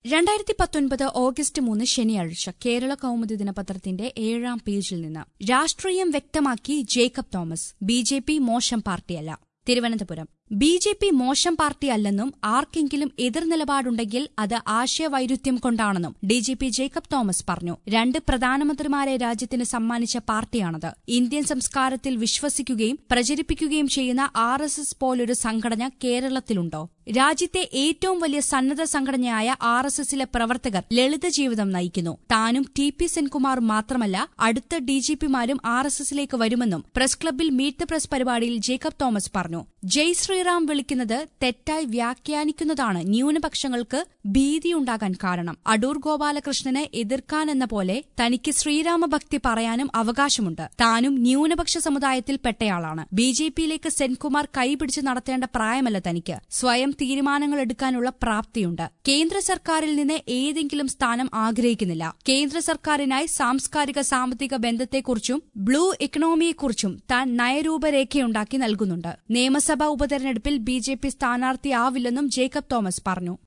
രണ്ടായിരത്തി പത്തൊൻപത് ഓഗസ്റ്റ് മൂന്ന് ശനിയാഴ്ച കേരള കൌമുദി ദിനപത്രത്തിന്റെ ഏഴാം പേജിൽ നിന്ന് രാഷ്ട്രീയം വ്യക്തമാക്കി Jacob Thomas B J P മോശം പാർട്ടിയല്ല തിരുവനന്തപുരം ബി ജെ പി മോശം പാർട്ടിയല്ലെന്നും ആർക്കെങ്കിലും എതിർനിലപാടുണ്ടെങ്കിൽ അത് ആശയവൈരുദ്ധ്യം കൊണ്ടാണെന്നും D G P Jacob Thomas പറഞ്ഞു രണ്ട് പ്രധാനമന്ത്രിമാരെ രാജ്യത്തിന് സമ്മാനിച്ച പാർട്ടിയാണത് ഇന്ത്യൻ സംസ്കാരത്തിൽ വിശ്വസിക്കുകയും പ്രചരിപ്പിക്കുകയും ചെയ്യുന്ന ആർ എസ് എസ് പോലൊരു സംഘടന കേരളത്തിലുണ്ടോ രാജ്യത്തെ ഏറ്റവും വലിയ സന്നദ്ധ സംഘടനയായ ആർ എസ് എസിലെ പ്രവർത്തകർ ലളിത ജീവിതം നയിക്കുന്നു താനും ടി പി സെൻകുമാറും മാത്രമല്ല അടുത്ത ഡി ജി പിമാരും ആർ എസ് എസിലേക്ക് വരുമെന്നും പ്രസ് ക്ലബ്ബിൽ മീറ്റ് ദ പ്രസ് പരിപാടിയിൽ ജേക്കബ് തോമസ് പറഞ്ഞു ജയ് ശ്രീറാം വിളിക്കുന്നത് തെറ്റായി വ്യാഖ്യാനിക്കുന്നതാണ് ന്യൂനപക്ഷങ്ങൾക്ക് ഭീതിയുണ്ടാകാൻ കാരണം അടൂർ ഗോപാലകൃഷ്ണനെ എതിർക്കാനെന്ന പോലെ തനിക്ക് ശ്രീരാമഭക്തി പറയാനും അവകാശമുണ്ട് താനും ന്യൂനപക്ഷ സമുദായത്തിൽ പെട്ടയാളാണ് ബി ജെ പിയിലേക്ക് സെൻകുമാർ കൈപിടിച്ച് നടത്തേണ്ട പ്രായമല്ല തനിക്ക് സ്വയം തീരുമാനങ്ങൾ എടുക്കാനുള്ള പ്രാപ്തിയുണ്ട് കേന്ദ്ര സർക്കാരിൽ നിന്ന് ഏതെങ്കിലും സ്ഥാനം ആഗ്രഹിക്കുന്നില്ല കേന്ദ്ര സർക്കാരിനായി സാംസ്കാരിക സാമ്പത്തിക ബന്ധത്തെക്കുറിച്ചും ബ്ലൂ ഇക്കണോമിയെക്കുറിച്ചും താൻ നയരൂപരേഖയുണ്ടാക്കി നൽകുന്നുണ്ട് നിയമസഭാ ഉപതെരഞ്ഞെടുപ്പിൽ ബി ജെ പി സ്ഥാനാർത്ഥിയാവില്ലെന്നും ജേക്കബ് തോമസ് പറഞ്ഞു